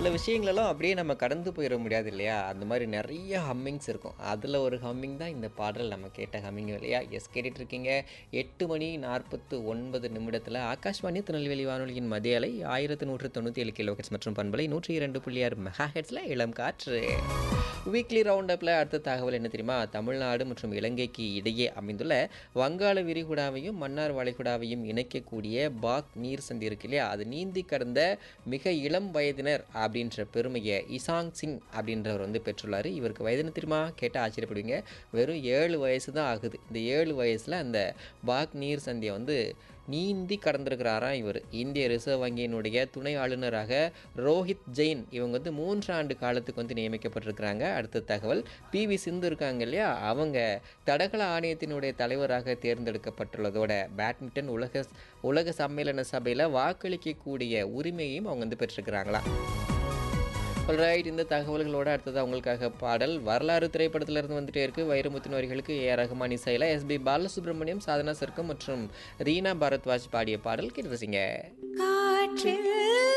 சில விஷயங்களெல்லாம் அப்படியே நம்ம கடந்து போயிட முடியாது இல்லையா அந்த மாதிரி நிறைய ஹம்மிங்ஸ் இருக்கும் அதில் ஒரு ஹம்மிங் தான் இந்த பாடல் நம்ம கேட்ட ஹம்மிங் இல்லையா எஸ் கேட்டுட்டு இருக்கீங்க எட்டு மணி நாற்பத்து ஒன்பது நிமிடத்தில் ஆகாஷ்வாணி திருநெல்வேலி வானொலியின் மதிய அலை ஆயிரத்து நூற்று தொண்ணூற்றி ஏழு கிலோஹெட்ஸ் மற்றும் பண்பலை நூற்றி இரண்டு புள்ளி ஆறு மெகா ஹெட்ஸில் இளம் காற்று வீக்லி ரவுண்ட் அப்பில் அடுத்த தகவல் என்ன தெரியுமா தமிழ்நாடு மற்றும் இலங்கைக்கு இடையே அமைந்துள்ள வங்காள விரிகுடாவையும் மன்னார் வளைகுடாவையும் இணைக்கக்கூடிய பாக் நீர் சந்தி இருக்கு இல்லையா அது நீந்தி கடந்த மிக இளம் வயதினர் அப்படின்ற பெருமையை இசாங் சிங் அப்படின்றவர் வந்து பெற்றுள்ளார் இவருக்கு வயது என்ன தெரியுமா கேட்டால் ஆச்சரியப்படுவீங்க வெறும் ஏழு வயசு தான் ஆகுது இந்த ஏழு வயசில் அந்த பாக் நீர் சந்தியை வந்து நீந்தி கடந்திருக்கிறாராம் இவர் இந்திய ரிசர்வ் வங்கியினுடைய துணை ஆளுநராக ரோஹித் ஜெயின் இவங்க வந்து மூன்று ஆண்டு காலத்துக்கு வந்து நியமிக்கப்பட்டிருக்கிறாங்க அடுத்த தகவல் பி வி சிந்து இருக்காங்க இல்லையா அவங்க தடகள ஆணையத்தினுடைய தலைவராக தேர்ந்தெடுக்கப்பட்டுள்ளதோட பேட்மிண்டன் உலக உலக சம்மேளன சபையில் வாக்களிக்கக்கூடிய உரிமையையும் அவங்க வந்து பெற்றிருக்கிறாங்களா ரைட் இந்த தகவல்களோட அடுத்தது உங்களுக்காக பாடல் வரலாறு திரைப்படத்துல இருந்து வந்துட்டே இருக்கு வைரமுத்தின் வரிகளுக்கு ஏ ரஹ்மான் இசையில் எஸ்பி பாலசுப்ரமணியம் சாதனா சர்க்கம் மற்றும் ரீனா பரத்வாஜ் பாடிய பாடல் கேட்டு ரசிங்க காற்றில்